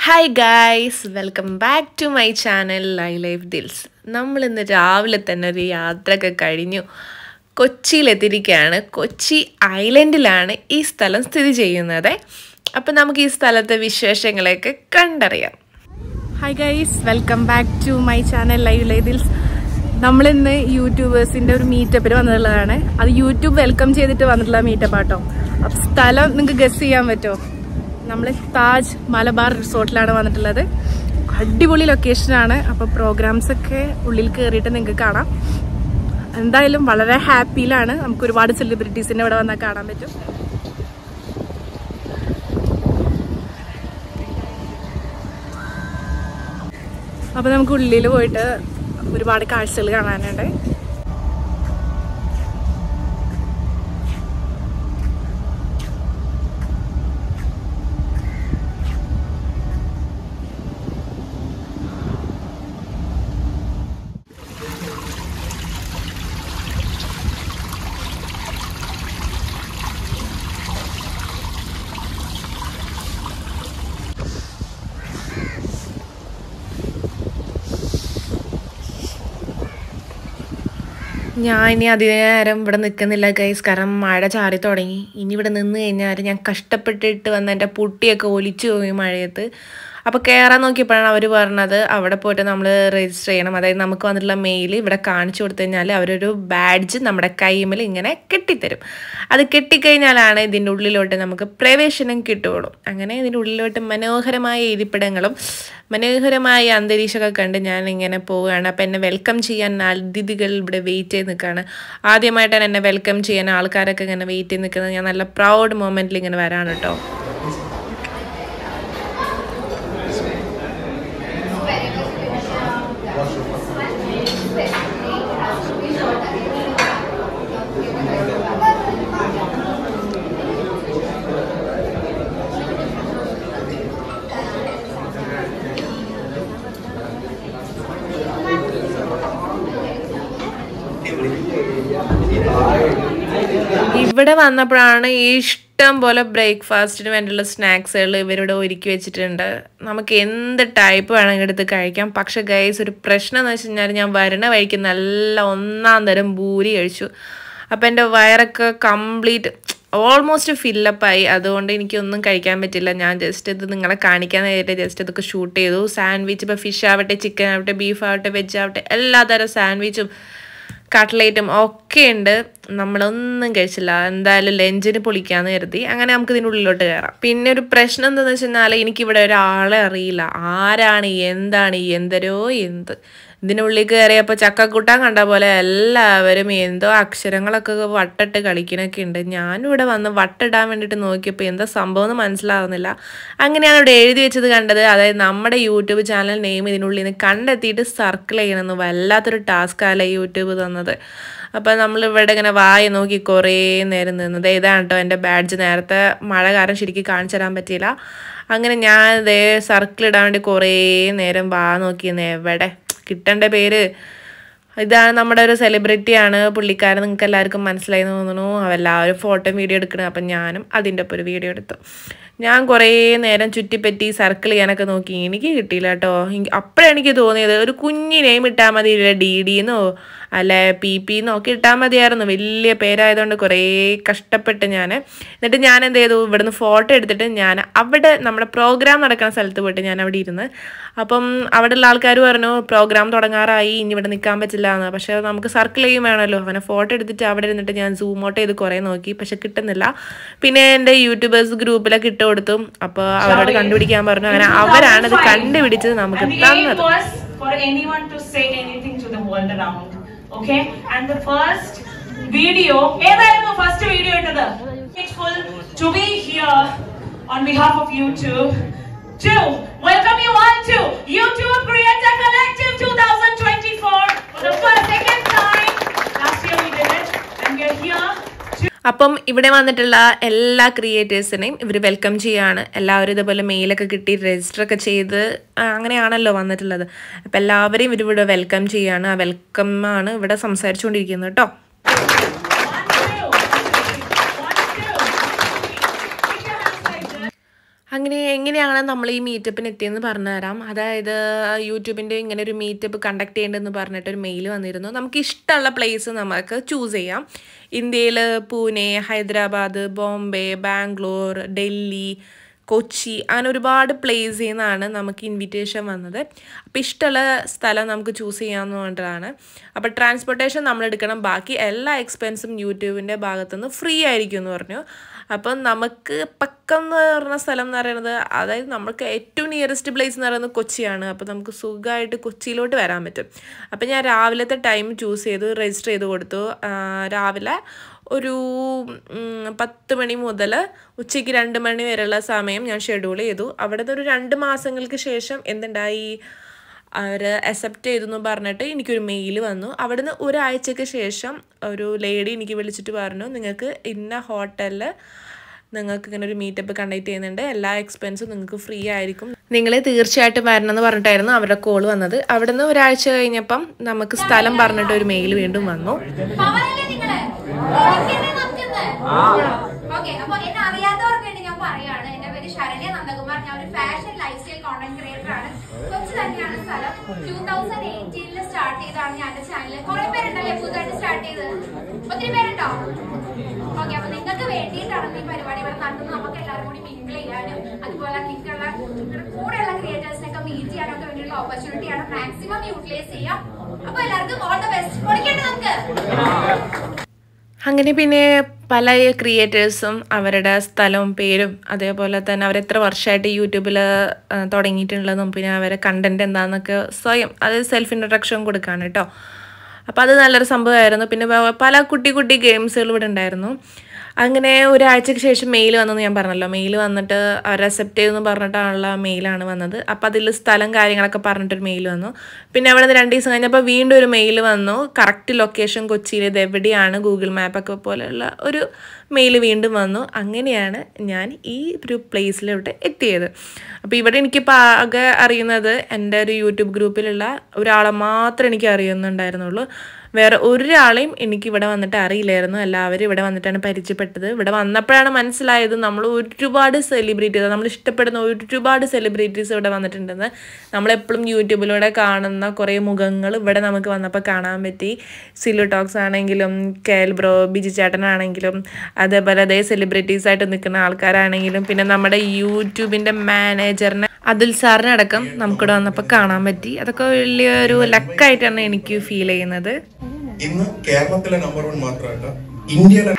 Hi guys welcome back to my channel ലൈ life ദിൽസ് നമ്മൾ ഇന്ന് രാവിലെ തന്നെ ഒരു യാത്രയൊക്കെ കഴിഞ്ഞു കൊച്ചിയിലെത്തിയിരിക്കുകയാണ് കൊച്ചി ഐലൻഡിലാണ് ഈ സ്ഥലം സ്ഥിതി ചെയ്യുന്നത് അപ്പം നമുക്ക് ഈ സ്ഥലത്തെ വിശേഷങ്ങളെയൊക്കെ കണ്ടറിയാം hi guys welcome back to my channel live ലൈദിൽസ് നമ്മളിന്ന് യൂട്യൂബേഴ്സിന്റെ ഒരു മീറ്റപ്പിൽ വന്നിട്ടുള്ളതാണ് അത് യൂട്യൂബ് വെൽക്കം ചെയ്തിട്ട് വന്നിട്ടുള്ള മീറ്റപ്പ് ആട്ടോ അപ്പൊ സ്ഥലം നിങ്ങൾക്ക് ഗസ് ചെയ്യാൻ പറ്റുമോ നമ്മൾ താജ് മലബാർ റിസോർട്ടിലാണ് വന്നിട്ടുള്ളത് അടിപൊളി ലൊക്കേഷനാണ് അപ്പോൾ പ്രോഗ്രാംസ് ഒക്കെ ഉള്ളിൽ കയറിയിട്ട് നിങ്ങൾക്ക് കാണാം എന്തായാലും വളരെ ഹാപ്പിയിലാണ് നമുക്ക് ഒരുപാട് സെലിബ്രിറ്റീസിനെ ഇവിടെ വന്നാൽ കാണാൻ പറ്റും അപ്പൊ നമുക്ക് ഉള്ളിൽ പോയിട്ട് ഒരുപാട് കാഴ്ചകൾ കാണാനുണ്ട് ഞാൻ ഇനി അധിക നേരം ഇവിടെ നിൽക്കുന്നില്ല ഗൈസ് കാരണം മഴ ചാറി തുടങ്ങി ഇനി ഇവിടെ നിന്ന് കഴിഞ്ഞാൽ ഞാൻ കഷ്ടപ്പെട്ടിട്ട് വന്ന എൻ്റെ പുട്ടിയൊക്കെ ഒലിച്ചു പോയി മഴയത്ത് അപ്പോൾ കയറാൻ നോക്കിയപ്പോഴാണ് അവർ പറഞ്ഞത് അവിടെ പോയിട്ട് നമ്മൾ രജിസ്റ്റർ ചെയ്യണം അതായത് നമുക്ക് വന്നിട്ടുള്ള മെയിൽ ഇവിടെ കാണിച്ചു കൊടുത്തു കഴിഞ്ഞാൽ അവരൊരു ബാഡ്ജ് നമ്മുടെ കൈമിൽ ഇങ്ങനെ കെട്ടിത്തരും അത് കെട്ടിക്കഴിഞ്ഞാലാണ് ഇതിൻ്റെ ഉള്ളിലോട്ട് നമുക്ക് പ്രവേശനം കിട്ടുകയുള്ളൂ അങ്ങനെ ഇതിൻ്റെ ഉള്ളിലോട്ട് മനോഹരമായ ഇരിപ്പിടങ്ങളും മനോഹരമായ അന്തരീക്ഷമൊക്കെ കണ്ട് ഞാൻ ഇങ്ങനെ പോവുകയാണ് അപ്പം എന്നെ വെൽക്കം ചെയ്യാൻ അതിഥികൾ ഇവിടെ വെയിറ്റ് ചെയ്ത് നിൽക്കുകയാണ് ആദ്യമായിട്ടാണ് എന്നെ വെൽക്കം ചെയ്യാൻ ആൾക്കാരൊക്കെ ഇങ്ങനെ വെയിറ്റ് ചെയ്ത് നിൽക്കുന്നത് ഞാൻ നല്ല പ്രൗഡ് മൊമെൻറ്റിൽ ഇങ്ങനെ വരാണ് കേട്ടോ ഇവിടെ വന്നപ്പോഴാണ് ഇഷ്ടം പോലെ ബ്രേക്ക്ഫാസ്റ്റിന് വേണ്ടിയുള്ള സ്നാക്സുകൾ ഇവരിവിടെ ഒരുക്കി വെച്ചിട്ടുണ്ട് നമുക്ക് എന്ത് ടൈപ്പ് വേണമെങ്കിൽ എടുത്ത് കഴിക്കാം പക്ഷെ ഗൈസ് ഒരു പ്രശ്നം എന്ന് വെച്ച് കഴിഞ്ഞാൽ ഞാൻ വരണ വഴിക്ക് നല്ല ഒന്നാം തരം ഭൂരി കഴിച്ചു അപ്പം എൻ്റെ വയറൊക്കെ കംപ്ലീറ്റ് ഓൾമോസ്റ്റ് ഫില്ലപ്പായി അതുകൊണ്ട് എനിക്കൊന്നും കഴിക്കാൻ പറ്റില്ല ഞാൻ ജസ്റ്റ് ഇത് നിങ്ങളെ കാണിക്കാൻ നേരിട്ട് ജസ്റ്റ് ഇതൊക്കെ ഷൂട്ട് ചെയ്തു സാൻഡ്വിച്ച് ഇപ്പോൾ ഫിഷ് ആവട്ടെ ചിക്കൻ ആവട്ടെ ബീഫ് ആവട്ടെ വെജ് ആവട്ടെ എല്ലാ തരം സാൻഡ്വിച്ചും കട്ട്ലേറ്റും ഒക്കെ ഉണ്ട് നമ്മളൊന്നും കഴിച്ചില്ല എന്തായാലും ലഞ്ചിന് പൊളിക്കാന്ന് കരുതി അങ്ങനെ നമുക്ക് ഇതിനുള്ളിലോട്ട് കയറാം പിന്നെ ഒരു പ്രശ്നം എന്താണെന്ന് വെച്ച് കഴിഞ്ഞാൽ എനിക്കിവിടെ ഒരാളെ അറിയില്ല ആരാണ് എന്താണ് എന്തരോ എന്ത് ഇതിനുള്ളിൽ കയറിയപ്പോൾ ചക്കക്കൂട്ടാൻ കണ്ട പോലെ എല്ലാവരും എന്തോ അക്ഷരങ്ങളൊക്കെ വട്ടിട്ട് കളിക്കണൊക്കെ ഉണ്ട് ഞാനിവിടെ വന്ന് വട്ടിടാൻ വേണ്ടിയിട്ട് നോക്കിയപ്പോൾ എന്താ സംഭവം എന്ന് മനസ്സിലാവുന്നില്ല അങ്ങനെയാണ് ഇവിടെ എഴുതി വെച്ചത് കണ്ടത് അതായത് നമ്മുടെ യൂട്യൂബ് ചാനൽ നെയിം ഇതിനുള്ളിൽ നിന്ന് കണ്ടെത്തിയിട്ട് സർക്കിൾ ചെയ്യണമെന്ന് വല്ലാത്തൊരു ടാസ്കല്ലേ യൂട്യൂബ് തന്നത് അപ്പോൾ നമ്മൾ ഇവിടെ ഇങ്ങനെ വായ നോക്കി കുറേ നേരം നിന്നത് ഇതാണ് കേട്ടോ എൻ്റെ ബാഡ്ജ് നേരത്തെ മഴ കാരണം ശരിക്കും കാണിച്ചു തരാൻ പറ്റിയില്ല അങ്ങനെ ഞാൻ ഇതേ സർക്കിൾ ഇടാൻ വേണ്ടി കുറേ നേരം വാ നോക്കിയെന്ന് എവിടെ കിട്ടേണ്ട പേര് ഇതാണ് നമ്മുടെ ഒരു സെലിബ്രിറ്റിയാണ് പുള്ളിക്കാരൻ നിങ്ങൾക്ക് എല്ലാവർക്കും മനസ്സിലായി തോന്നുന്നു എല്ലാവരും ഫോട്ടോ വീഡിയോ എടുക്കണം അപ്പം ഞാനും അതിൻ്റെ ഒപ്പം ഒരു വീഡിയോ എടുത്തു ഞാൻ കുറേ നേരം ചുറ്റിപ്പറ്റി സർക്കിൾ ചെയ്യാനൊക്കെ നോക്കി എനിക്ക് കിട്ടിയില്ല കേട്ടോ അപ്പോഴെനിക്ക് തോന്നിയത് ഒരു കുഞ്ഞി നെയിം ഇട്ടാൽ മതി ഡി ഡിന്നോ അല്ല പി പിന്നോ ഒക്കെ ഇട്ടാൽ മതിയായിരുന്നു വലിയ പേരായതുകൊണ്ട് കുറേ കഷ്ടപ്പെട്ട് ഞാൻ എന്നിട്ട് ഞാൻ എന്ത് ചെയ്തു ഇവിടുന്ന് ഫോട്ടോ എടുത്തിട്ട് ഞാൻ അവിടെ നമ്മുടെ പ്രോഗ്രാം നടക്കുന്ന സ്ഥലത്ത് പോയിട്ട് ഞാൻ അവിടെ ഇരുന്ന് അപ്പം അവിടെയുള്ള ആൾക്കാർ പറഞ്ഞു പ്രോഗ്രാം തുടങ്ങാറായി ഇനി ഇവിടെ നിൽക്കാൻ പറ്റില്ല എന്ന് പക്ഷേ നമുക്ക് സർക്കിൾ ചെയ്യും വേണമല്ലോ അങ്ങനെ ഫോട്ടോ എടുത്തിട്ട് അവിടെ ഇരുന്നിട്ട് ഞാൻ സൂം ഔട്ട് ചെയ്ത് കുറേ നോക്കി പക്ഷെ കിട്ടുന്നില്ല പിന്നെ എൻ്റെ യൂട്യൂബേഴ്സ് ഗ്രൂപ്പിലൊക്കെ ഇട്ട് കൊടുത്തു അപ്പോൾ അവരോട് കണ്ടുപിടിക്കാൻ പറഞ്ഞു അങ്ങനെ അവരാണ് ഇത് കണ്ടുപിടിച്ചത് നമുക്ക് And the aim തന്നത് was for anyone to say anything to the world around. Okay? And the first video, ഏതായിരുന്നു first video ഇട്ടത്? Grateful to be here on behalf of YouTube to welcome you all to YouTube Creator Collective 2024 for the first second time. Last year we did it and we are here to അപ്പം ഇവിടെ വന്നിട്ടുള്ള എല്ലാ ക്രിയേറ്റേഴ്സിനെയും ഇവർ welcome ചെയ്യാണ് എല്ലാവരും ഇതുപോലെ മെയിലൊക്കെ കിട്ടി register ഒക്കെ ചെയ്ത് ആ, അങ്ങനെയാണല്ലോ വന്നിട്ടുള്ളത് അപ്പം എല്ലാവരെയും ഇവരിവിടെ വെൽക്കം ചെയ്യാണ് ആ വെൽക്കം ആണ് ഇവിടെ സംസാരിച്ചുകൊണ്ടിരിക്കുന്നത് കേട്ടോ one, two, one, two. Keep your hands like this. അങ്ങനെ എങ്ങനെയാണ് നമ്മൾ ഈ മീറ്റപ്പിന് എത്തിയെന്ന് പറഞ്ഞുതരാം അതായത് യൂട്യൂബിൻ്റെ ഇങ്ങനെ ഒരു മീറ്റപ്പ് കണ്ടക്ട് ചെയ്യേണ്ടതെന്ന് പറഞ്ഞിട്ട് ഒരു മെയിൽ വന്നിരുന്നു നമുക്ക് ഇഷ്ടമുള്ള പ്ലേസ് നമുക്ക് ചൂസ് ചെയ്യാം ഇന്ത്യയിൽ പൂനെ ഹൈദരാബാദ് ബോംബെ ബാംഗ്ലൂർ ഡൽഹി കൊച്ചി അങ്ങനെ ഒരുപാട് പ്ലേസിൽ നിന്നാണ് നമുക്ക് ഇൻവിറ്റേഷൻ വന്നത് അപ്പോൾ ഇഷ്ടമുള്ള സ്ഥലം നമുക്ക് ചൂസ് ചെയ്യാമെന്ന് പറഞ്ഞിട്ടാണ് അപ്പോൾ ട്രാൻസ്പോർട്ടേഷൻ നമ്മൾ എടുക്കണം ബാക്കി എല്ലാ എക്സ്പെൻസും യൂട്യൂബിൻ്റെ ഭാഗത്തുനിന്ന് ഫ്രീ ആയിരിക്കും എന്ന് പറഞ്ഞു അപ്പം നമുക്ക് പക്കം എന്ന് പറഞ്ഞ സ്ഥലം എന്ന് പറയുന്നത് അതായത് നമുക്ക് ഏറ്റവും നിയറസ്റ്റ് പ്ലേസ് എന്ന് പറയുന്നത് കൊച്ചിയാണ് അപ്പോൾ നമുക്ക് സുഖമായിട്ട് കൊച്ചിയിലോട്ട് വരാൻ പറ്റും അപ്പോൾ ഞാൻ രാവിലത്തെ ടൈം ചൂസ് ചെയ്തു രജിസ്റ്റർ ചെയ്ത് കൊടുത്തു ആ, രാവിലെ ഒരു ഉം, പത്ത് മണി മുതൽ ഉച്ചയ്ക്ക് രണ്ട് മണി വരെയുള്ള സമയം ഞാൻ ഷെഡ്യൂൾ ചെയ്തു അവിടുത്തെ ഒരു രണ്ട് മാസങ്ങൾക്ക് ശേഷം എന്തുണ്ടായി അവർ അക്സെപ്റ്റ് ചെയ്തു എന്ന് പറഞ്ഞിട്ട് എനിക്കൊരു മെയിൽ വന്നു അവിടുന്ന് ഒരാഴ്ചയ്ക്ക് ശേഷം ഒരു ലേഡി എനിക്ക് വിളിച്ചിട്ട് പറഞ്ഞു നിങ്ങൾക്ക് ഇന്ന ഹോട്ടലിൽ നിങ്ങൾക്ക് ഇങ്ങനെ ഒരു മീറ്റപ്പ് കണ്ടക്ട് ചെയ്യുന്നുണ്ട് എല്ലാ എക്സ്പെൻസും നിങ്ങൾക്ക് ഫ്രീ ആയിരിക്കും നിങ്ങൾ തീർച്ചയായിട്ടും വരണം എന്ന് പറഞ്ഞിട്ടായിരുന്നു അവരുടെ കോൾ വന്നത് അവിടുന്ന് ഒരാഴ്ച കഴിഞ്ഞപ്പം നമുക്ക് സ്ഥലം പറഞ്ഞിട്ട് ഒരു മെയിൽ വീണ്ടും വന്നു പവനല്ലേ നിങ്ങള് എനിക്കെന്നെ നോക്കുന്നത് ഓക്കെ അപ്പൊ എന്നെ അറിയാത്തവർക്ക് വേണ്ടി ഞാൻ പറയാണ് എന്റെ പേര് ശരണ്യ നന്ദകുമാർ ഞാൻ ഒരു fashion lifestyle content creator ആണ് കൊച്ചു തന്നെയാണ് സ്ഥലം ടൂ തൗസൻഡ് എയ്റ്റീനിൽ സ്റ്റാർട്ട് ചെയ്താണ് ഞാൻ എന്റെ ചാനൽ കുറെ പേരുണ്ടല്ലേ പുതുതായിട്ട് സ്റ്റാർട്ട് ചെയ്തത് ഒത്തിരി പേരുണ്ടോ ഓക്കെ അപ്പൊ നിങ്ങൾക്ക് വേണ്ടിയിട്ടാണ് ഈ പരിപാടി ഇവിടെ നടത്തുന്നത് നമുക്ക് എല്ലാവരും കൂടി മിങ്കിൾ ചെയ്യാനും അതുപോലെ നിങ്ങളുടെ നിങ്ങളുടെ കൂടെയുള്ള ക്രിയേറ്റേഴ്സിനൊക്കെ മീറ്റ് ചെയ്യാനൊക്കെ വേണ്ടിയുള്ള ഓപ്പർച്യൂണിറ്റിയാണ് മാക്സിമം യൂട്ടിലൈസ് ചെയ്യാം അപ്പൊ എല്ലാവർക്കും ഓൾ ദ ബെസ്റ്റ് പൊളിക്കട്ടെ നമുക്ക് അങ്ങനെ പിന്നെ പല ക്രിയേറ്റേഴ്സും അവരുടെ സ്ഥലവും പേരും അതേപോലെ തന്നെ അവർ എത്ര വർഷമായിട്ട് യൂട്യൂബിൽ തുടങ്ങിയിട്ടുള്ളതും പിന്നെ അവരെ കണ്ടന്റ് എന്താണെന്നൊക്കെ സ്വയം അത് സെൽഫ് ഇൻട്രഡക്ഷൻ കൊടുക്കാണ് കേട്ടോ അപ്പോൾ അത് നല്ലൊരു സംഭവമായിരുന്നു പിന്നെ വ- പല കുട്ടി കുട്ടി ഗെയിംസുകൾ ഇവിടെ ഉണ്ടായിരുന്നു അങ്ങനെ ഒരാഴ്ചയ്ക്ക് ശേഷം മെയിൽ വന്നെന്ന് ഞാൻ പറഞ്ഞല്ലോ മെയിൽ വന്നിട്ട് അവർ അക്സെപ്റ്റ് ചെയ്തെന്ന് പറഞ്ഞിട്ടാണുള്ള മെയിലാണ് വന്നത് അപ്പോൾ അതിൽ സ്ഥലം കാര്യങ്ങളൊക്കെ പറഞ്ഞിട്ടൊരു മെയിൽ വന്നു പിന്നെ അവിടെ നിന്ന് രണ്ട് ദിവസം കഴിഞ്ഞപ്പോൾ വീണ്ടും ഒരു മെയിൽ വന്നു കറക്റ്റ് ലൊക്കേഷൻ കൊച്ചിയിൽ ഇത് എവിടെയാണ് ഗൂഗിൾ മാപ്പൊക്കെ പോലെയുള്ള ഒരു മെയിൽ വീണ്ടും വന്നു അങ്ങനെയാണ് ഞാൻ ഈ ഒരു പ്ലേസിലോട്ട് എത്തിയത് അപ്പോൾ ഇവിടെ എനിക്കിപ്പോൾ ആകെ അറിയുന്നത് എൻ്റെ ഒരു യൂട്യൂബ് ഗ്രൂപ്പിലുള്ള ഒരാളെ മാത്രമേ എനിക്ക് അറിയുന്നുണ്ടായിരുന്നുള്ളൂ വേറെ ഒരാളെയും എനിക്ക് ഇവിടെ വന്നിട്ട് അറിയില്ലായിരുന്നു എല്ലാവരും ഇവിടെ വന്നിട്ടാണ് പരിചയപ്പെട്ടത് ഇവിടെ വന്നപ്പോഴാണ് മനസ്സിലായത് നമ്മൾ ഒരുപാട് സെലിബ്രിറ്റീസ് നമ്മൾ ഇഷ്ടപ്പെടുന്ന ഒരുപാട് സെലിബ്രിറ്റീസ് ഇവിടെ വന്നിട്ടുണ്ടെന്ന് നമ്മളെപ്പോഴും യൂട്യൂബിലൂടെ കാണുന്ന കുറേ മുഖങ്ങൾ ഇവിടെ നമുക്ക് വന്നപ്പോൾ കാണാൻ പറ്റി സിലു ടോക്സ് ആണെങ്കിലും കേൽ ബ്രോ ബിജി ചേട്ടനാണെങ്കിലും അതേപോലെ അതേ സെലിബ്രിറ്റീസ് ആയിട്ട് നിൽക്കുന്ന ആൾക്കാരാണെങ്കിലും പിന്നെ നമ്മുടെ യൂട്യൂബിൻ്റെ മാനേജറിനെ അതുൽ സാറിനടക്കം നമുക്കിവിടെ വന്നപ്പോൾ കാണാൻ പറ്റി അതൊക്കെ വലിയൊരു ലക്കായിട്ടാണ് എനിക്ക് ഫീൽ ചെയ്യുന്നത് ഇന്ന് കേരളത്തിലെ നമ്പർ വൺ മാത്രമല്ല ഇന്ത്യയിലെ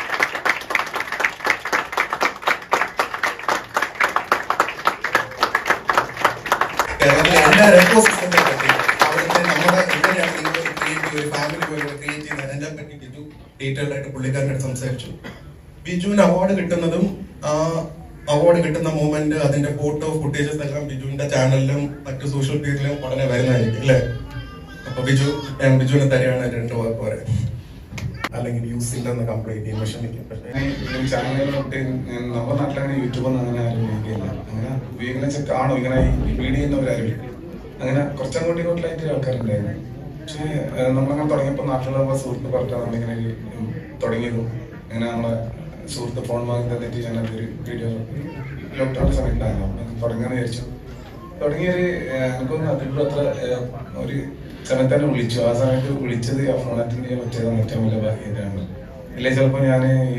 കേരളത്തിലെ എല്ലാ എക്കോസിസ്റ്റത്തെ പറ്റി അവിടുത്തെ നമ്മുടെ എങ്ങനെയാണ് നിങ്ങൾ ക്രിയേറ്റ് ഒരു ഫാമിലി പോലെ ക്രിയേറ്റ് ചെയ്യുന്നത് അതിനെ പറ്റി ബിജു ഡീറ്റെയിൽഡ് ആയിട്ട് പുള്ളിക്കാരൻ്റെ അടുത്ത് സംസാരിച്ചു ബിജുവിന് അവാർഡ് കിട്ടുന്നതും ആ അവാർഡ് കിട്ടുന്ന മൂമെന്റ് അതിന്റെ ഫോട്ടോ ഫുട്ടേജസ് എല്ലാം ബിജുവിന്റെ ചാനലിലും മറ്റു സോഷ്യൽ മീഡിയയിലും ഉടനെ വരുന്നതായിരിക്കും അല്ലേ അപ്പൊ ബിജു ഞാൻ ബിജുവിനെ തരികയാണ് രണ്ട് വാക്ക് പറയാം അല്ലെങ്കിൽ യൂസ് ഇല്ലെന്ന് കംപ്ലൈന്റ് ചെയ്യും വിഷമിക്കും പക്ഷേ ചാനലുകളൊക്കെ നമ്മുടെ നാട്ടിലങ്ങനെ യൂട്യൂബ് ഒന്നും അങ്ങനെ ആരും ഉപയോഗിക്കില്ല അങ്ങനെ ഉപയോഗിക്കുന്ന വെച്ചാൽ കാണും ഇങ്ങനെ ഈ വീഡിയോ ചെയ്യുന്നവരാരും അങ്ങനെ കുറച്ചങ്ങോട്ടും ഇങ്ങോട്ടിലായിട്ട് ആൾക്കാരുണ്ടായിരുന്നു പക്ഷേ ഏഹ്, നമ്മളങ്ങനെ തുടങ്ങിയപ്പോൾ നാട്ടിലുള്ള നമ്മുടെ സുഹൃത്ത് പറഞ്ഞിട്ട് നമ്മളിങ്ങനെ ഒരു, ഉം, തുടങ്ങിയതും അങ്ങനെ നമ്മളെ സുഹൃത്ത് ഫോൺ വാങ്ങി തന്നിട്ട് ഞാനത് ഒരു വീഡിയോ ലോക്ക്ഡൗൺ സമയത്തായിരുന്നു അപ്പം തുടങ്ങാന്ന് വിചാരിച്ചു തുടങ്ങിയൊരു ഏഹ്, എനിക്കൊന്നും അതിലൂടെ അത്ര ഏഹ്, ഒരു സമയത്ത് തന്നെ വിളിച്ചു ആ സമയത്ത് വിളിച്ചത് ആ ഫോൺ അറ്റൻഡ് ചെയ്യാൻ പറ്റിയതാണ് ഏറ്റവും വലിയ ഭാഗ്യമാണ് ഇല്ലേ ചിലപ്പോൾ ഞാൻ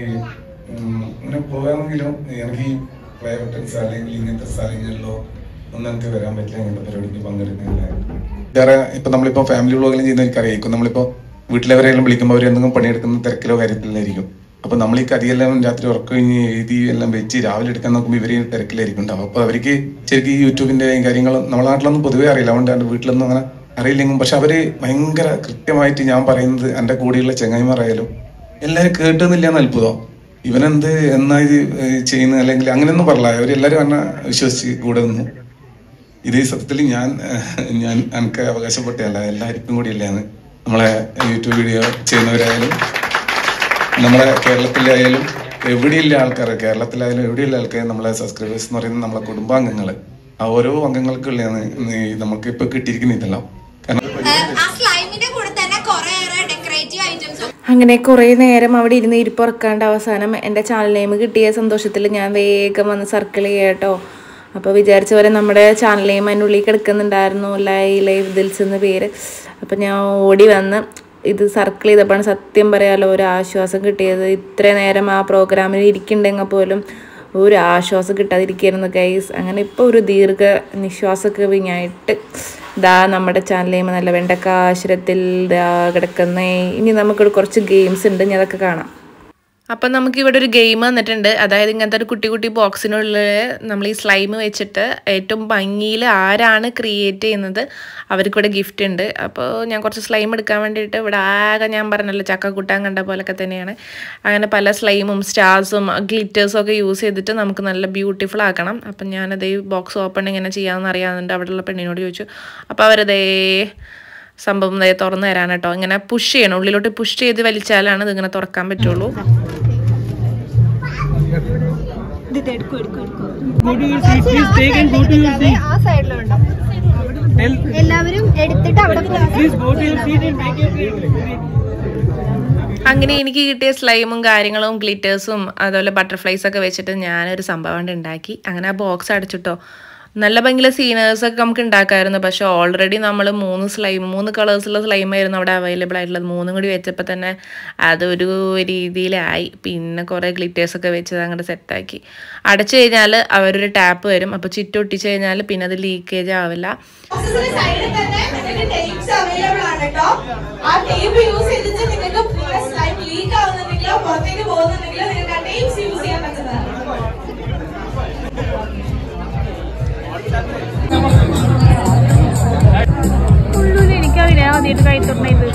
ഉം, ഇങ്ങനെ പോകാമെങ്കിലും എനിക്ക് ഈ പ്രൈവറ്റ് അല്ലെങ്കിൽ ഇങ്ങനത്തെ സ്ഥലങ്ങളിലോ ഒന്നും എനിക്ക് വരാൻ പറ്റില്ല ഇങ്ങനത്തെ പരിപാടിക്ക് പങ്കെടുക്കുന്നില്ല വേറെ ഇപ്പൊ നമ്മളിപ്പോ ഫാമിലി വ്ളോഗിലും ചെയ്യുന്ന എനിക്കറിയാം നമ്മളിപ്പോ വീട്ടിലെവരെല്ലാം വിളിക്കുമ്പോൾ അവർ എന്തെങ്കിലും പണിയെടുക്കുന്ന തിരക്കിലോ കാര്യത്തിലായിരിക്കും അപ്പൊ നമ്മൾ ഈ കറിയെല്ലാം രാത്രി ഉറക്കം കഴിഞ്ഞ് എഴുതി എല്ലാം വെച്ച് രാവിലെ എടുക്കാൻ നോക്കുമ്പോൾ ഇവര് തിരക്കിലായിരിക്കും ഉണ്ടാവും അപ്പൊ അവർക്ക് ശരിക്കും ഈ യൂട്യൂബിന്റെ കാര്യങ്ങളും നമ്മളെ നാട്ടിലൊന്നും പൊതുവേ അറിയില്ല അതുകൊണ്ട് എൻ്റെ വീട്ടിലൊന്നും അങ്ങനെ അറിയില്ലെങ്കിലും പക്ഷെ അവര് ഭയങ്കര കൃത്യമായിട്ട് ഞാൻ പറയുന്നത് എൻ്റെ കൂടെയുള്ള ചെങ്ങായിമാരായാലും എല്ലാവരും കേട്ടുന്നില്ല എന്ന് അത്ഭുതം ഇവനെന്ത് എന്നാ ഇത് ഏഹ് ചെയ്യുന്നത് അല്ലെങ്കിൽ അങ്ങനെയൊന്നും പറഞ്ഞില്ല അവരെല്ലാരും എന്നെ വിശ്വസിച്ച് കൂടെ നിന്നു ഇത് സത്യത്തിൽ ഞാൻ ഏഹ്, ഞാൻ എനിക്ക് അവകാശപ്പെട്ടല്ല എല്ലാവർക്കും കൂടി അല്ലാന്ന് നമ്മളെ യൂട്യൂബ് വീഡിയോ ചെയ്യുന്നവരായാലും നമ്മളെ കേരളത്തിലായാലും എവിടെയുള്ള ആൾക്കാർ കേരളത്തിലായാലും എവിടെയുള്ള ആൾക്കാർ നമ്മളെ സബ്സ്ക്രൈബേഴ്സ് എന്ന് പറയുന്നത് നമ്മളെ കുടുംബാംഗങ്ങൾ ആ ഓരോ അംഗങ്ങൾക്കുള്ളതാണ് നമുക്ക് ഇപ്പൊ കിട്ടിയിരിക്കുന്നില്ലല്ലോ കാരണം ആ സ്ലൈമിന്റെ കൂടെ തന്നെ കുറേയേറെ ഡെക്കറേറ്റീവ് ഐറ്റംസ് അങ്ങനെ കുറേ നേരം അവിടെ ഇരുന്ന് ഇരിപ്പുറക്കാണ്ട് അവസാനം എൻ്റെ ചാനൽ നെയിം കിട്ടിയ സന്തോഷത്തിൽ ഞാൻ വേഗം വന്ന് സർക്കിൾ ചെയ്യാട്ടോ അപ്പോൾ വിചാരിച്ച പോലെ നമ്മുടെ ചാനൽ നെയിം അതിൻ്റെ ഉള്ളിൽ കിടക്കുന്നുണ്ടായിരുന്നു ലൈ ലൈവ് ദിൽസ് എന്ന പേര് അപ്പോൾ ഞാൻ ഓടി വന്ന് ഇത് സർക്കിൾ ചെയ്തപ്പോഴാണ് സത്യം പറയാലോ ഒരു ആശ്വാസം കിട്ടിയത് ഇത്ര നേരം ആ പ്രോഗ്രാമിൽ ഇരിക്കുന്നുണ്ടെങ്കിൽ പോലും ഒരു ആശ്വാസം കിട്ടാതിരിക്കുകയായിരുന്നു ഗൈസ് അങ്ങനെ ഇപ്പോൾ ഒരു ദീർഘ നിശ്വാസമൊക്കെ വിങ്ങായിട്ട് ദാ നമ്മുടെ ചാനൽ നെയിം നല്ല വെണ്ടക്കാശ്വരത്തിൽ ദാ കിടക്കുന്നേ ഇനി നമുക്കൊരു കുറച്ച് ഗെയിംസ് ഉണ്ട് ഞാൻ അതൊക്കെ കാണാം അപ്പം നമുക്ക് ഇവിടെ ഒരു ഗെയിം വന്നിട്ടുണ്ട് അതായത് ഇങ്ങനത്തെ ഒരു കുട്ടി കുട്ടി ബോക്സിനുള്ളിൽ നമ്മൾ ഈ സ്ലൈം വെച്ചിട്ട് ഏറ്റവും ഭംഗിയിൽ ആരാണ് ക്രിയേറ്റ് ചെയ്യുന്നത് അവർക്ക് ഇവിടെ ഗിഫ്റ്റ് ഉണ്ട് അപ്പോൾ ഞാൻ കുറച്ച് സ്ലൈം എടുക്കാൻ വേണ്ടിയിട്ട് ഇവിടെ ആകെ ഞാൻ പറഞ്ഞല്ലോ ചക്ക കൂട്ടാൻ കണ്ട പോലൊക്കെ തന്നെയാണ് അങ്ങനെ പല സ്ലൈമും സ്റ്റാർസും ഗ്ലിറ്റേഴ്സും ഒക്കെ യൂസ് ചെയ്തിട്ട് നമുക്ക് നല്ല ബ്യൂട്ടിഫുൾ ആക്കണം അപ്പം ഞാനത് ഈ ബോക്സ് ഓപ്പൺ എങ്ങനെ ചെയ്യാമെന്ന് അറിയാവുന്നുണ്ട് അവിടെയുള്ള പെണ്ണിനോട് ചോദിച്ചു അപ്പോൾ അവരതേ സംഭവം ദേ തുറന്നു തരാൻ കേട്ടോ ഇങ്ങനെ പുഷ് ചെയ്യണം ഉള്ളിലോട്ട് പുഷ് ചെയ്ത് വലിച്ചാലാണ് ഇതിങ്ങനെ തുറക്കാൻ പറ്റുള്ളൂ ആ സൈഡിലുണ്ടോ എല്ലാവരും എടുത്തിട്ട് അവിടെ അങ്ങനെ എനിക്ക് കിട്ടിയ സ്ലൈമും കാര്യങ്ങളും ഗ്ലിറ്റേഴ്സും അതുപോലെ ബട്ടർഫ്ലൈസ് ഒക്കെ വെച്ചിട്ട് ഞാനൊരു സംഭവം കൊണ്ട് ഉണ്ടാക്കി അങ്ങനെ ആ ബോക്സ് അടച്ചിട്ടോ നല്ല ഭംഗിയുള്ള സീനേഴ്സൊക്കെ നമുക്ക് ഉണ്ടാക്കാമായിരുന്നു പക്ഷെ ഓൾറെഡി നമ്മൾ മൂന്ന് സ്ലൈം മൂന്ന് കളേഴ്സുള്ള സ്ലൈം ആയിരുന്നു അവിടെ അവൈലബിൾ ആയിട്ടുള്ളത് മൂന്നും കൂടി വെച്ചപ്പോൾ തന്നെ അതൊരു രീതിയിലായി പിന്നെ കുറേ ഗ്ലിറ്റേഴ്സൊക്കെ വെച്ചത് അങ്ങോട്ട് സെറ്റാക്കി അടച്ചു കഴിഞ്ഞാൽ അവരൊരു ടാപ്പ് വരും അപ്പോൾ ചുറ്റൊട്ടിച്ച് കഴിഞ്ഞാൽ പിന്നെ അത് ലീക്കേജ് ആവില്ല ബോക്സിന്റെ സൈഡിൽ തന്നെ നിങ്ങൾക്ക് ടേപ്സ് അവൈലബിൾ ആണ് കേട്ടോ ആ ടേപ്പ് യൂസ് ചെയ്തിട്ട് നിങ്ങൾക്ക് സ്ലൈം ലീക്ക് ആവുന്നുണ്ടെങ്കിലോ പുറത്തേക്ക് പോകുന്നുണ്ടെങ്കിലോ നിങ്ങൾക്ക് ആ ടേപ്സ് യൂസ് ചെയ്യാൻ പറ്റുന്നതാണ് എനിക്കറിയാം ആദ്യമായിട്ട് കഴിച്ചിട്ടുണ്ട് ഇത്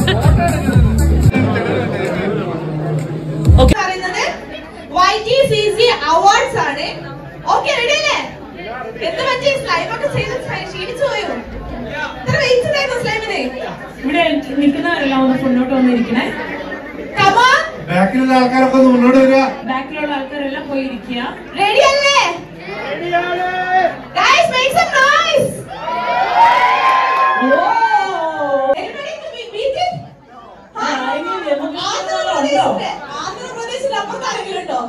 പറയുന്നത് Y T C C awards ആണ് ഓക്കെ റെഡി അല്ലേ എന്ത് പറ്റി സ്ലൈം ഒക്കെ ചെയ്ത് ക്ഷീണിച്ചു പോയോ ഇത്ര വെയിറ്റ് ഉണ്ടായിരുന്നു സ്ലൈമിന് ഇവിടെ നിൽക്കുന്നവരെല്ലാം ഒന്ന് മുന്നോട്ട് വന്നിരിക്കണേ കമാ ബാക്കിലുള്ള ആൾക്കാരൊക്കെ ഒന്ന് മുന്നോട്ട് വരിക ബാക്കിലുള്ള ആൾക്കാരെല്ലാം പോയിരിക്കുക റെഡി അല്ലേ Guys, make some noise! Oh! Anybody to be beat it? ആ, ഇനി നമുക്ക് ആന്ധ്രാപ്രദേശിന്റെ ആന്ധ്രാപ്രദേശിന്റെ അപ്പുറത്ത് ആരെങ്കിലും ഉണ്ടോ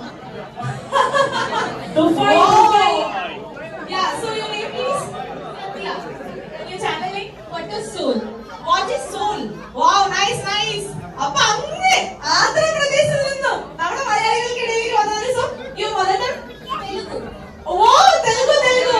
Dubai, Oh! Dubai. Yeah, so your name please? Yeah. Your channel name? What is Soul? What is Soul? Wow, nice, nice. അപ്പൊ അങ്ങ് ആന്ധ്രാപ്രദേശിൽ നിന്നും നമ്മുടെ മലയാളികൾക്കിടയിൽ വന്ന ദിവസം you mother oh Telugu Telugu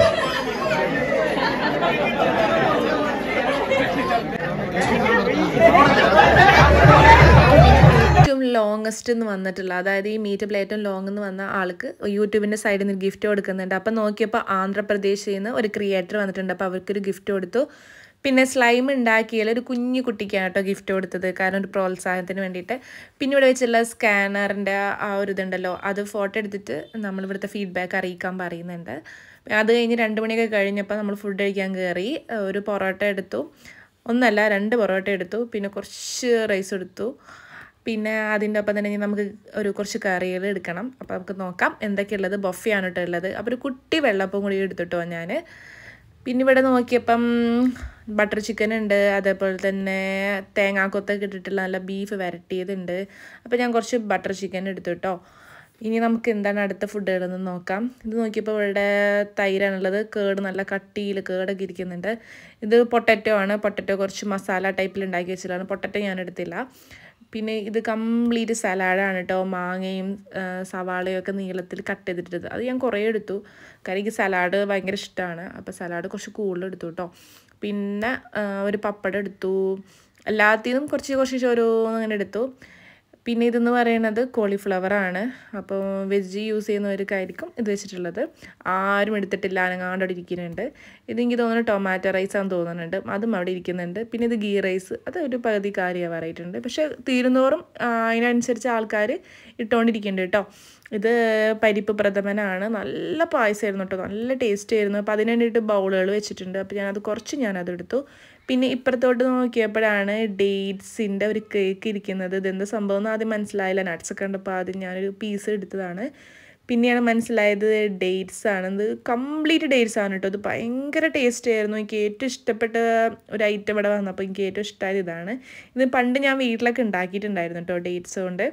ഏറ്റവും ലോങ്ങസ്റ്റ് എന്ന് വന്നിട്ടുള്ള അതായത് ഈ മീറ്റപ്പിൽ ഏറ്റവും ലോങ് എന്ന് വന്ന ആൾക്ക് യൂട്യൂബിൻ്റെ സൈഡിൽ നിന്ന് ഗിഫ്റ്റ് കൊടുക്കുന്നുണ്ട് അപ്പം നോക്കിയപ്പോൾ ആന്ധ്രാപ്രദേശിൽ നിന്ന് ഒരു ക്രിയേറ്റർ വന്നിട്ടുണ്ട് അപ്പോൾ അവർക്കൊരു ഗിഫ്റ്റ് കൊടുത്തു പിന്നെ സ്ലൈം ഉണ്ടാക്കിയാൽ ഒരു കുഞ്ഞു കുട്ടിക്കാണ് കേട്ടോ ഗിഫ്റ്റ് കൊടുത്തത് കാരണം ഒരു പ്രോത്സാഹനത്തിന് വേണ്ടിയിട്ട് പിന്നെ ഇവിടെ വെച്ചുള്ള സ്കാനറിൻ്റെ ആ ഒരു ഇതുണ്ടല്ലോ അത് ഫോട്ടോ എടുത്തിട്ട് നമ്മൾ ഇവിടുത്തെ ഫീഡ്ബാക്ക് അറിയിക്കാൻ പറയുന്നുണ്ട് അത് കഴിഞ്ഞ് രണ്ട് മണിയൊക്കെ കഴിഞ്ഞപ്പോൾ നമ്മൾ ഫുഡ് കഴിക്കാൻ കയറി ഒരു പൊറോട്ട എടുത്തു ഒന്നല്ല രണ്ട് പൊറോട്ട എടുത്തു പിന്നെ കുറച്ച് റൈസ് എടുത്തു പിന്നെ അതിൻ്റെ ഒപ്പം തന്നെ ഇനി നമുക്ക് ഒരു കുറച്ച് കറികൾ എടുക്കണം അപ്പോൾ നമുക്ക് നോക്കാം എന്തൊക്കെയുള്ളത് ബൊഫയാണ് കേട്ടോ ഉള്ളത് അപ്പോൾ ഒരു കുട്ടി വെള്ളപ്പം കൂടി എടുത്തിട്ടോ ഞാൻ പിന്നെ ഇവിടെ നോക്കിയപ്പം ബട്ടർ ചിക്കൻ ഉണ്ട് അതേപോലെ തന്നെ തേങ്ങാക്കൊത്തൊക്കെ ഇട്ടിട്ടുള്ള നല്ല ബീഫ് വരട്ടിയതുണ്ട് അപ്പോൾ ഞാൻ കുറച്ച് ബട്ടർ ചിക്കൻ എടുത്തു കേട്ടോ ഇനി നമുക്ക് എന്താണ് അടുത്ത ഫുഡുകളെന്ന് നോക്കാം ഇത് നോക്കിയപ്പോൾ ഇവിടെ തൈരാണുള്ളത് കേട് നല്ല കട്ടിയിൽ കേടൊക്കെ ഇരിക്കുന്നുണ്ട് ഇത് പൊട്ടറ്റോ ആണ് പൊട്ടറ്റോ കുറച്ച് മസാല ടൈപ്പിൽ ഉണ്ടാക്കി വെച്ചിട്ടാണ് പൊട്ടറ്റോ ഞാൻ എടുത്തില്ല പിന്നെ ഇത് കംപ്ലീറ്റ് സലാഡാണ് കേട്ടോ മാങ്ങയും ആ, സവാളയും ഒക്കെ നീളത്തിൽ കട്ട് ചെയ്തിട്ടത് അത് ഞാൻ കുറേ എടുത്തു കാര്യം എനിക്ക് സലാഡ് ഭയങ്കര ഇഷ്ടമാണ് അപ്പോൾ സലാഡ് കുറച്ച് കൂടുതൽ എടുത്തു കേട്ടോ പിന്നെ ആ, ഒരു പപ്പടം എടുത്തു എല്ലാത്തിനും കുറച്ച് കുറച്ച് ഓരോന്ന് അങ്ങനെ എടുത്തു പിന്നെ ഇതെന്ന് പറയുന്നത് കോളിഫ്ലവർ ആണ് അപ്പോൾ വെജ് യൂസ് ചെയ്യുന്നവർക്കായിരിക്കും ഇത് വെച്ചിട്ടുള്ളത് ആരും എടുത്തിട്ടില്ല അനങ്ങാണ്ട് അവിടെ ഇരിക്കുന്നുണ്ട് ഇത് എനിക്ക് തോന്നുന്നു ടൊമാറ്റോ റൈസ് ആണെന്ന് തോന്നുന്നുണ്ട് അതും അവിടെ ഇരിക്കുന്നുണ്ട് പിന്നെ ഇത് ഗീ റൈസ് അത് ഒരു പകുതി കാര്യമാണ് പറയിട്ടുണ്ട് പക്ഷേ തീരുന്നോറും ആ, അതിനനുസരിച്ച് ആൾക്കാർ ഇട്ടുകൊണ്ടിരിക്കുന്നുണ്ട് കേട്ടോ ഇത് പരിപ്പ് പ്രഥമനാണ് നല്ല പായസമായിരുന്നു കേട്ടോ നല്ല ടേസ്റ്റ് ആയിരുന്നു അപ്പോൾ അതിന് വേണ്ടിയിട്ട് ബൗളുകൾ വെച്ചിട്ടുണ്ട് അപ്പോൾ ഞാനത് കുറച്ച് ഞാനത് എടുത്തു പിന്നെ ഇപ്പുറത്തോട്ട് നോക്കിയപ്പോഴാണ് ഡേറ്റ്സിൻ്റെ ഒരു കേക്ക് ഇരിക്കുന്നത് ഇതെന്താ സംഭവം എന്ന് ആദ്യം മനസ്സിലായില്ല നട്ട്സ് കണ്ടപ്പോൾ ആദ്യം ഞാനൊരു പീസ് എടുത്തതാണ് പിന്നെയാണ് മനസ്സിലായത് ഡേറ്റ്സ് ആണ് ഇത് കംപ്ലീറ്റ് ഡേറ്റ്സ് ആണ് കേട്ടോ ഇത് ഭയങ്കര ടേസ്റ്റ് ആയിരുന്നു എനിക്ക് ഏറ്റവും ഇഷ്ടപ്പെട്ട ഒരു ഐറ്റം ഇവിടെ വന്നപ്പോൾ എനിക്ക് ഏറ്റവും ഇഷ്ടമായത് ഇതാണ് ഇത് പണ്ട് ഞാൻ വീട്ടിലൊക്കെ ഉണ്ടാക്കിയിട്ടുണ്ടായിരുന്നു കേട്ടോ ഡേറ്റ്സ് കൊണ്ട്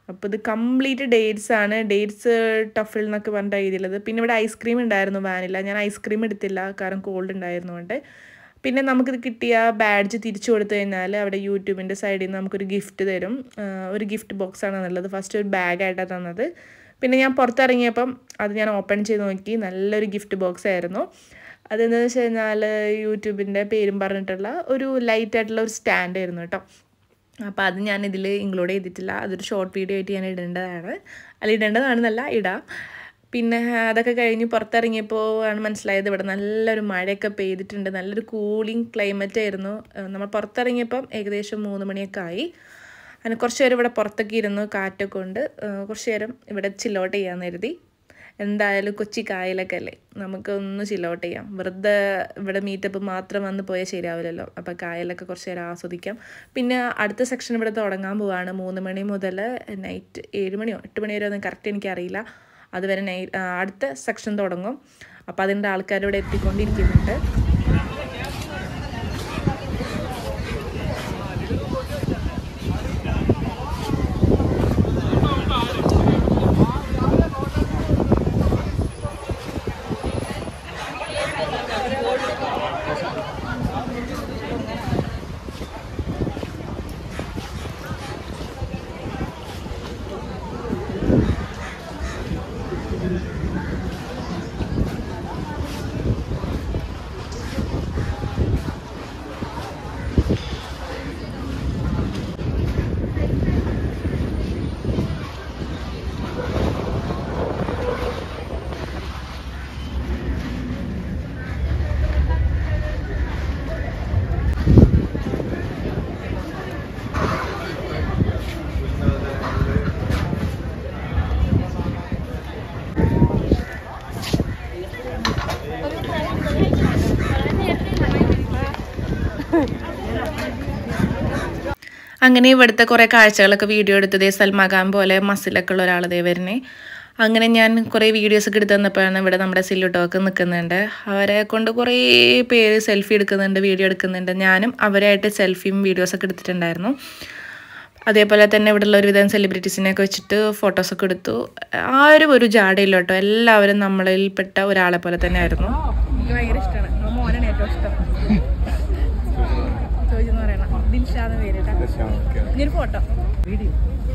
അപ്പോൾ ഇത് കംപ്ലീറ്റ് ഡേറ്റ്സ് ആണ് ഡേറ്റ്സ് ടഫിൽ എന്നൊക്കെ പറഞ്ഞിട്ട് എഴുതിയുള്ളത് പിന്നെ ഇവിടെ ഐസ്ക്രീം ഉണ്ടായിരുന്നു വാനില ഞാൻ ഐസ്ക്രീം എടുത്തില്ല കാരണം കോൾഡ് ഉണ്ടായിരുന്നുകൊണ്ട് പിന്നെ നമുക്കിത് കിട്ടിയ ബാഡ്ജ് തിരിച്ചു കൊടുത്തു കഴിഞ്ഞാൽ അവിടെ യൂട്യൂബിൻ്റെ സൈഡിൽ നിന്ന് നമുക്കൊരു ഗിഫ്റ്റ് തരും ആ, ഒരു ഗിഫ്റ്റ് ബോക്സ് ആണ് എന്നുള്ളത് ഫസ്റ്റ് ഒരു ബാഗായിട്ടാണ് തന്നത് പിന്നെ ഞാൻ പുറത്തിറങ്ങിയപ്പം അത് ഞാൻ ഓപ്പൺ ചെയ്ത് നോക്കി നല്ലൊരു ഗിഫ്റ്റ് ബോക്സ് ആയിരുന്നു അതെന്താണെന്ന് വെച്ച് കഴിഞ്ഞാൽ യൂട്യൂബിൻ്റെ പേരും പറഞ്ഞിട്ടുള്ള ഒരു ലൈറ്റ് ആയിട്ടുള്ള ഒരു സ്റ്റാൻഡ് ആയിരുന്നു കേട്ടോ അപ്പോൾ അത് ഞാൻ ഇതിൽ ഇൻക്ലൂഡ് ചെയ്തിട്ടില്ല അതൊരു ഷോർട്ട് വീഡിയോ ആയിട്ട് ഞാൻ ഇടേണ്ടതാണ് അല്ല ഇടേണ്ടതാണെന്നല്ല ഇടാം പിന്നെ അതൊക്കെ കഴിഞ്ഞ് പുറത്തിറങ്ങിയപ്പോൾ ആണ് മനസ്സിലായത് ഇവിടെ നല്ലൊരു മഴയൊക്കെ പെയ്തിട്ടുണ്ട് നല്ലൊരു കൂളിംഗ് ക്ലൈമറ്റ് ആയിരുന്നു ഏഹ് നമ്മൾ പുറത്തിറങ്ങിയപ്പം ഏകദേശം മൂന്ന് മണിയൊക്കെ ആയി അങ്ങനെ കുറച്ച് നേരം ഇവിടെ പുറത്തൊക്കെ ഇരുന്നു കാറ്റൊക്കെ ഉണ്ട് ഏഹ് കുറച്ച് നേരം ഇവിടെ ചില്ലോട്ട് ചെയ്യാമെന്ന് കരുതി എന്തായാലും കൊച്ചി കായലൊക്കെ അല്ലേ നമുക്ക് ഒന്ന് ചില്ലോട്ട് ചെയ്യാം വെറുതെ ഇവിടെ മീറ്റപ്പ് മാത്രം വന്ന് പോയാൽ ശരിയാവില്ലല്ലോ അപ്പോൾ കായലൊക്കെ കുറച്ച് നേരം ആസ്വദിക്കാം പിന്നെ അടുത്ത സെക്ഷൻ ഇവിടെ തുടങ്ങാൻ പോവാണ് മൂന്ന് മണി മുതൽ നൈറ്റ് ഏഴ് മണിയോ എട്ട് മണി വരെ ഒന്നും കറക്റ്റ് എനിക്കറിയില്ല അതുവരെ നൈ ആ, അടുത്ത സെക്ഷൻ തുടങ്ങും അപ്പോൾ അതിൻ്റെ ആൾക്കാർ ഇവിടെ എത്തിക്കൊണ്ടിരിക്കുന്നുണ്ട് അങ്ങനെ ഇവിടുത്തെ കുറേ കാഴ്ചകളൊക്കെ വീഡിയോ എടുത്തതേ സൽമാൻ പോലെ മസിലൊക്കെ ഉള്ള ഒരാൾ ദേ വരുന്നേ അങ്ങനെ ഞാൻ കുറേ വീഡിയോസ് ഒക്കെ എടുത്ത് തന്നപ്പോഴാണ് ഇവിടെ നമ്മുടെ സില്ലുട്ടോക്ക് നിൽക്കുന്നുണ്ട് അവരെ കൊണ്ട് കുറേ പേര് സെൽഫി എടുക്കുന്നുണ്ട് വീഡിയോ എടുക്കുന്നുണ്ട് ഞാനും അവരായിട്ട് സെൽഫിയും വീഡിയോസൊക്കെ എടുത്തിട്ടുണ്ടായിരുന്നു അതേപോലെ തന്നെ ഇവിടെയുള്ള ഒരുവിധം സെലിബ്രിറ്റീസിനെയൊക്കെ വെച്ചിട്ട് ഫോട്ടോസൊക്കെ എടുത്തു ആരും ഒരു ജാടയില്ല കേട്ടോ എല്ലാവരും നമ്മളിൽപ്പെട്ട ഒരാളെ പോലെ തന്നെ ആയിരുന്നു എനിക്ക് ഭയങ്കര ഇഷ്ടമാണ് നമ്മുടെ മോനാണ് ഏറ്റവും ഇഷ്ടം ചോദിച്ചെന്ന് പറയണം ദിൽഷാന്ന് പേര് കേട്ടോ ഇനി ഒരു ഫോട്ടോ വീഡിയോ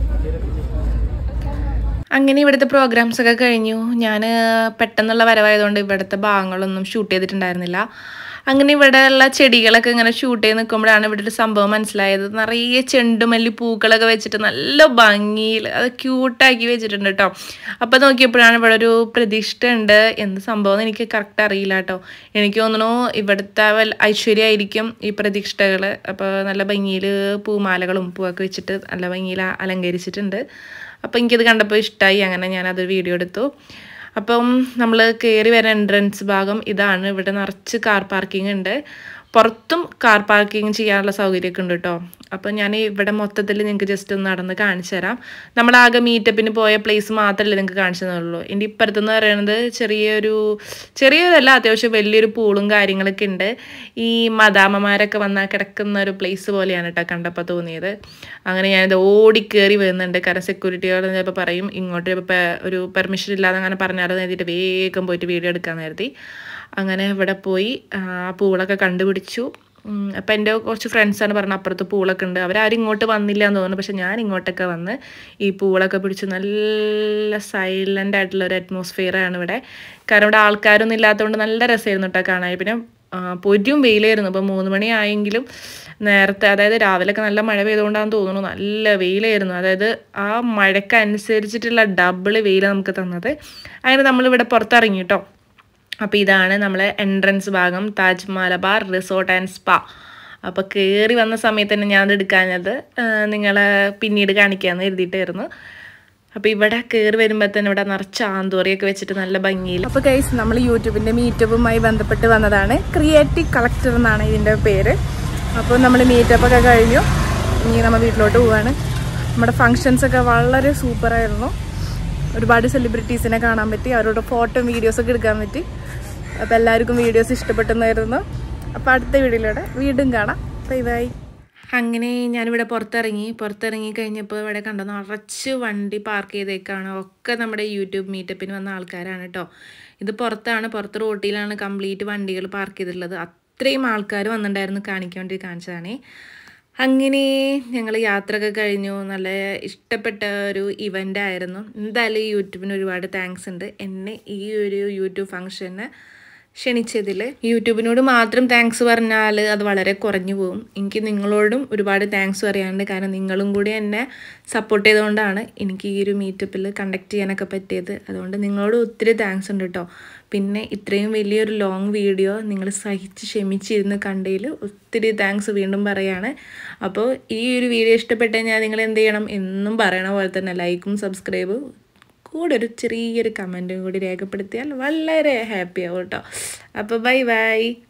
അങ്ങനെ ഇവിടുത്തെ പ്രോഗ്രാംസ് ഒക്കെ കഴിഞ്ഞു ഞാൻ പെട്ടെന്നുള്ള വരവായതുകൊണ്ട് ഇവിടുത്തെ ഭാഗങ്ങളൊന്നും ഷൂട്ട് ചെയ്തിട്ടുണ്ടായിരുന്നില്ല അങ്ങനെ ഇവിടെയുള്ള ചെടികളൊക്കെ ഇങ്ങനെ ഷൂട്ട് ചെയ്ത് നിൽക്കുമ്പോഴാണ് ഇവിടെ ഒരു സംഭവം മനസ്സിലായത് നിറയെ ചെണ്ടുമല്ലി പൂക്കളൊക്കെ വെച്ചിട്ട് നല്ല ഭംഗിയിൽ അത് ക്യൂട്ടാക്കി വെച്ചിട്ടുണ്ട് കേട്ടോ അപ്പോൾ നോക്കിയപ്പോഴാണ് ഇവിടെ ഒരു പ്രതിഷ്ഠ ഉണ്ട് എന്ത് സംഭവം എന്ന് എനിക്ക് കറക്റ്റ് അറിയില്ല കേട്ടോ എനിക്ക് തോന്നുന്നു ഇവിടുത്തെ വല്ല ഐശ്വര്യമായിരിക്കും ഈ പ്രതിഷ്ഠകൾ അപ്പോൾ നല്ല ഭംഗിയിൽ പൂമാലകളും പൂവൊക്കെ വെച്ചിട്ട് നല്ല ഭംഗിയിൽ അലങ്കരിച്ചിട്ടുണ്ട് അപ്പോൾ എനിക്കത് കണ്ടപ്പോൾ ഇഷ്ടമായി അങ്ങനെ ഞാനതൊരു വീഡിയോ എടുത്തു അപ്പം നമ്മൾ കയറി വരുന്ന എൻട്രൻസ് ഭാഗം ഇതാണ് ഇവിടെ നിറച്ച് കാർ പാർക്കിംഗ് ഉണ്ട് പുറത്തും കാർ പാർക്കിംഗ് ചെയ്യാനുള്ള സൗകര്യമൊക്കെ ഉണ്ട് കേട്ടോ അപ്പോൾ ഞാൻ ഇവിടെ മൊത്തത്തിൽ നിങ്ങൾക്ക് ജസ്റ്റ് ഒന്ന് നടന്ന് കാണിച്ചു തരാം നമ്മളാകെ മീറ്റപ്പിന് പോയ പ്ലേസ് മാത്രമല്ലേ നിങ്ങൾക്ക് കാണിച്ചു തന്നുള്ളൂ എൻ്റെ ഇപ്പുറത്തെന്ന് പറയുന്നത് ചെറിയൊരു ചെറിയതല്ല അത്യാവശ്യം വലിയൊരു പൂളും കാര്യങ്ങളൊക്കെ ഉണ്ട് ഈ മദാമ്മമാരൊക്കെ വന്നാൽ കിടക്കുന്ന ഒരു പ്ലേസ് പോലെയാണ് കേട്ടോ കണ്ടപ്പോൾ തോന്നിയത് അങ്ങനെ ഞാനിത് ഓടിക്കേറി വരുന്നുണ്ട് കാരണം സെക്യൂരിറ്റികൾ ചിലപ്പോൾ പറയും ഇങ്ങോട്ട് ഇപ്പോൾ ഒരു പെർമിഷൻ ഇല്ലാതെ അങ്ങനെ പറഞ്ഞാലും എഴുതിയിട്ട് വേഗം പോയിട്ട് വീഡിയോ എടുക്കാൻ കരുതി അങ്ങനെ ഇവിടെ പോയി ആ പൂളൊക്കെ കണ്ടുപിടിച്ചു അപ്പം എൻ്റെ കുറച്ച് ഫ്രണ്ട്സാണ് പറഞ്ഞത് അപ്പുറത്ത് പൂളൊക്കെ ഉണ്ട് അവരാരും ഇങ്ങോട്ട് വന്നില്ല എന്ന് തോന്നുന്നു പക്ഷെ ഞാൻ ഇങ്ങോട്ടൊക്കെ വന്ന് ഈ പൂളൊക്കെ പിടിച്ച് നല്ല സൈലൻ്റ് ആയിട്ടുള്ള ഒരു അറ്റ്മോസ്ഫിയറാണ് ഇവിടെ കാരണം ഇവിടെ ആൾക്കാരൊന്നും ഇല്ലാത്തതുകൊണ്ട് നല്ല രസമായിരുന്നു കേട്ടോ കാണാൻ പിന്നെ ആ, പൊരിയും വെയിലായിരുന്നു ഇപ്പോൾ മൂന്ന് മണിയായെങ്കിലും നേരത്തെ അതായത് രാവിലെയൊക്കെ നല്ല മഴ പെയ്തുകൊണ്ടാണെന്ന് തോന്നുന്നു നല്ല വെയിലായിരുന്നു അതായത് ആ മഴയ്ക്ക് അനുസരിച്ചിട്ടുള്ള ഡബിൾ വെയിൽ നമുക്ക് തന്നത് അങ്ങനെ നമ്മളിവിടെ പുറത്തിറങ്ങി കേട്ടോ അപ്പോൾ ഇതാണ് നമ്മളെ എൻട്രൻസ് ഭാഗം Taj Malabar resort and spa അപ്പോൾ കയറി വന്ന സമയത്ത് തന്നെ ഞാൻ അത് എടുക്കാഞ്ഞത് ആ, നിങ്ങളെ പിന്നീട് കാണിക്കാമെന്ന് എഴുതിയിട്ടായിരുന്നു അപ്പോൾ ഇവിടെ കയറി വരുമ്പോൾ തന്നെ ഇവിടെ നിറച്ച് ആന്തോറിയൊക്കെ വെച്ചിട്ട് നല്ല ഭംഗിയിൽ അപ്പോൾ ഗൈസ് നമ്മൾ യൂട്യൂബിൻ്റെ മീറ്റപ്പുമായി ബന്ധപ്പെട്ട് വന്നതാണ് ക്രിയേറ്റീവ് കളക്ടർ എന്നാണ് ഇതിൻ്റെ പേര് അപ്പോൾ നമ്മൾ മീറ്റപ്പ് ഒക്കെ കഴിഞ്ഞു ഇനി നമ്മൾ വീട്ടിലോട്ട് പോവാണ് നമ്മുടെ ഫങ്ഷൻസ് ഒക്കെ വളരെ സൂപ്പറായിരുന്നു ഒരുപാട് സെലിബ്രിറ്റീസിനെ കാണാൻ പറ്റി അവരോട് ഫോട്ടോ വീഡിയോസൊക്കെ എടുക്കാൻ പറ്റി അപ്പോൾ എല്ലാവർക്കും വീഡിയോസ് ഇഷ്ടപ്പെട്ടെന്നായിരുന്നു അപ്പോൾ അടുത്ത വീഡിയോയിലൂടെ വീണ്ടും കാണാം ബൈ ബൈ അങ്ങനെ ഞാനിവിടെ പുറത്തിറങ്ങി പുറത്തിറങ്ങി കഴിഞ്ഞപ്പോൾ ഇവിടെ കണ്ടോ നിറച്ച് വണ്ടി പാർക്ക് ചെയ്തേക്കാണ് ഒക്കെ നമ്മുടെ യൂട്യൂബ് മീറ്റപ്പിന് വന്ന ആൾക്കാരാണ് കേട്ടോ ഇത് പുറത്താണ് പുറത്ത് റോട്ടിലാണ് കംപ്ലീറ്റ് വണ്ടികൾ പാർക്ക് ചെയ്തിട്ടുള്ളത് അത്രയും ആൾക്കാർ വന്നിട്ടുണ്ടായിരുന്നു കാണിക്കാൻ വേണ്ടി കാണിച്ചതാണേ അങ്ങനെ ഞങ്ങൾ യാത്രയൊക്കെ കഴിഞ്ഞു നല്ല ഇഷ്ടപ്പെട്ട ഒരു ഇവൻ്റ് ആയിരുന്നു എന്തായാലും ഈ യൂട്യൂബിന് ഒരുപാട് താങ്ക്സ് ഉണ്ട് എന്നെ ഈ ഒരു യൂട്യൂബ് ഫംഗ്ഷന് ക്ഷണിച്ചതിൽ യൂട്യൂബിനോട് മാത്രം താങ്ക്സ് പറഞ്ഞാൽ അത് വളരെ കുറഞ്ഞു പോകും എനിക്ക് നിങ്ങളോടും ഒരുപാട് താങ്ക്സ് പറയാനുണ്ട് കാരണം നിങ്ങളും കൂടി എന്നെ സപ്പോർട്ട് ചെയ്തുകൊണ്ടാണ് എനിക്ക് ഈ ഒരു മീറ്റപ്പിൽ കണ്ടക്ട് ചെയ്യാനൊക്കെ പറ്റിയത് അതുകൊണ്ട് നിങ്ങളോട് ഒത്തിരി താങ്ക്സ് ഉണ്ട് കേട്ടോ പിന്നെ ഇത്രയും വലിയൊരു ലോങ് വീഡിയോ നിങ്ങൾ സഹിച്ച് ക്ഷമിച്ചിരുന്ന് കണ്ടതിൽ ഒത്തിരി താങ്ക്സ് വീണ്ടും പറയാണ് അപ്പോൾ ഈ ഒരു വീഡിയോ ഇഷ്ടപ്പെട്ട് കഴിഞ്ഞാൽ നിങ്ങൾ എന്ത് ചെയ്യണം എന്നും പറയണ പോലെ തന്നെ ലൈക്കും സബ്സ്ക്രൈബും കൂടെ ഒരു ചെറിയൊരു കമൻറ്റും കൂടി രേഖപ്പെടുത്തിയാൽ വളരെ ഹാപ്പി ആവും കേട്ടോ അപ്പോൾ ബൈ ബൈ